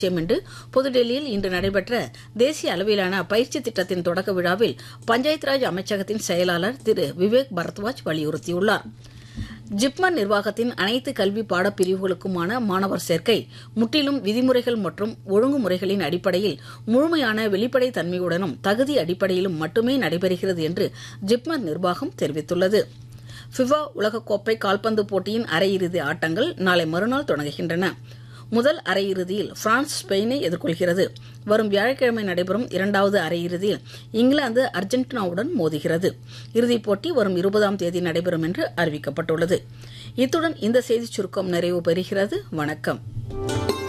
அவசியம் என்று புதுடெல்லியில் இன்று நடைபெற்ற தேசிய அளவிலான பயிற்சி திட்டத்தின் தொடக்க விழாவில் பஞ்சாயத் ராஜ் அமைச்சகத்தின் செயலாளர் திரு விவேக் பரத்வாஜ் வலியுறுத்தியுள்ளார் ஜிப்மர் நிர்வாகத்தின் அனைத்து கல்வி பாடப்பிரிவுகளுக்குமான மாணவர் சேர்க்கை முற்றிலும் விதிமுறைகள் மற்றும் ஒழுங்குமுறைகளின் அடிப்படையில் முழுமையான வெளிப்படை தன்மையுடனும் தகுதி அடிப்படையிலும் மட்டுமே நடைபெறுகிறது என்று ஜிப்மர் நிர்வாகம் தெரிவித்துள்ளது ஃபிஃபா உலகக்கோப்பை கால்பந்து போட்டியின் அரையிறுதி ஆட்டங்கள் நாளை மறுநாள் தொடங்குகின்றன முதல் அரையிறுதியில் பிரான்ஸ் ஸ்பெயினை எதிர்கொள்கிறது வரும் வியாழக்கிழமை நடைபெறும் இரண்டாவது அரையிறுதியில் இங்கிலாந்து அர்ஜென்டினாவுடன் மோதுகிறது இறுதிப் போட்டி வரும் இருபதாம் தேதி நடைபெறும் என்று அறிவிக்கப்பட்டுள்ளது இத்துடன் இந்த செய்திச் சுருக்கம் நிறைவு பெறுகிறது வணக்கம்